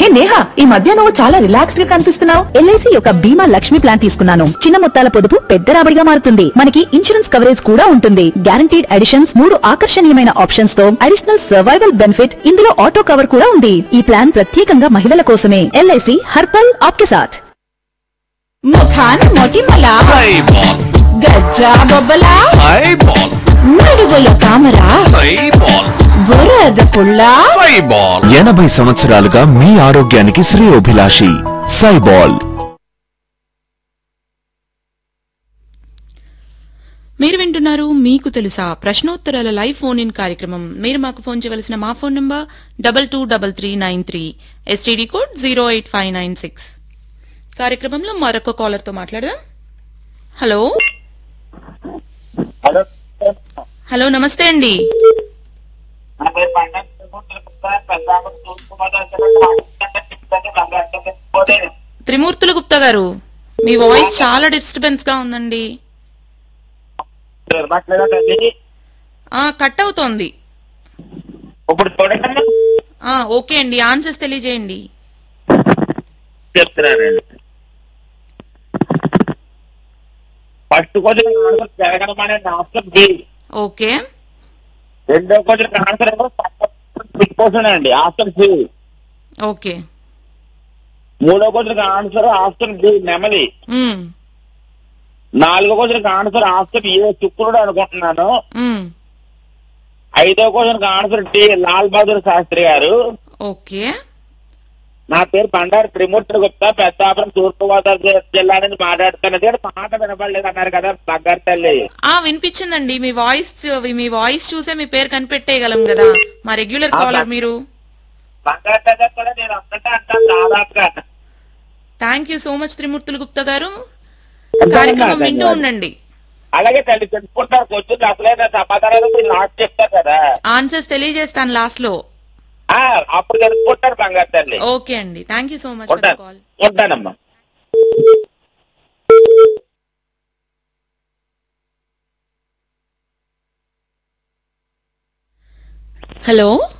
నేహా ఈ మధ్య నువ్వు చాలా రిలాక్స్డ్ గా కనిపిస్తున్నావు ఎల్ఐసి యొక్క బీమా లక్ష్మి ప్లాన్ తీసుకున్నాను చిన్న మొత్తాల పొదుపు పెద్ద రాబడిగా మారుతుంది మనకి ఇన్సూరెన్స్ కవరేజ్ కూడా ఉంటుంది గ్యారంటీడ్ అడిషన్స్ మూడు ఆకర్షణీయమైన ఆప్షన్స్ తో అడిషనల్ సర్వైవల్ బెనిఫిట్ ఇందులో ఆటో కవర్ కూడా ఉంది ఈ ప్లాన్ ప్రత్యేకంగా మహిళల కోసమే ఎల్ఐసి హర్పల్ ఆప్కే సాథ్ ముఖాన్ మొటిమల సైబాల్ గజ్జా బొబ్బల సైబాల్ నడుగుల తామర సైబాల్ బురద పుల్ల సైబాల్ ఎనభై సంవత్సరాలుగా మీ ఆరోగ్యానికి శ్రేయోభిలాషి సైబాల్ మీరు వింటున్నారు మీకు తెలుసా ప్రశ్నోత్తరాల లైవ్ ఫోన్ ఇన్ కార్యక్రమం మీరు మాకు ఫోన్ చేయవలసిన మా phone number double two double three nine three STD code zero eight five nine six కార్యక్రమంలో మరొక కాలర్ తో మాట్లాడదాం హలో హలో హలో నమస్తే అండి నా పేరు పండగ పెద్దాపూర్ తూర్పు త్రిమూర్తుల గుప్తా గారు మీ వాయిస్ చాలా డిస్టర్బెన్స్ గా ఉందండి గోదావరి ఆ కట్ అవుతోంది ఇప్పుడు చూడండి ఆ ఓకే అండి ఆన్సర్స్ తెలియజేయండి చెప్తున్నానండి ఫస్ట్ క్వశ్చన్ ఆన్సర్ జరగడం అనేది ఆప్షన్ బి ఓకే రెండో క్వశ్చన్ ఆన్సర్ బిగ్ క్వశ్చన్ అండి ఆప్షన్ సి ఓకే మూడో క్వశ్చన్ ఆన్సర్ ఆప్షన్ బి నెమలి ఉమ్, నాలుగో క్వశ్చన్ ఆన్సర్ ఆప్షన్ ఏ శుక్రుడు అనుకుంటున్నాను ఉమ్, ఐదో question answer D Lal Bahadur Shastri garu okay నా పేరు బండారు త్రిమూర్తి గుప్తా పెద్దాపురం తూర్పు గోదావరి జిల్లా నుంచి మాట్లాడుతున్నది ఇక్కడ పాట వినపడలేదు అన్నారు కదా బంగారు తల్లి ఆ వినిపించిందండి మీ వాయిస్ చూ- మీ వాయిస్ చూసే మీ పేరు కనిపెట్టేయగలం కదా మా రెగ్యులర్ కాలర్ మీరు బంగారు తల్లి కూడా నేను ఒక్కటే అంటాను దాదాపుగా thank you so much Trimurthulu Gupta garu ఉంటానమ్మా, కార్యక్రమం వింటూ ధన్యవాదాలు. ఉండండి అలాగే తల్లి తెలుసుకుంటారు కొంచెం అసలైన సమాధానాలు మీరు నాకు చెప్తారు కదా ఆన్సర్స్ తెలియజేస్తాను లాస్ట్ లో ఆ, అప్పుడు తెలుసుకుంటారు బంగారు తల్లి ఓకే అండి thank you so much for ఉంటాను కాల్ ఉంటానమ్మా హలో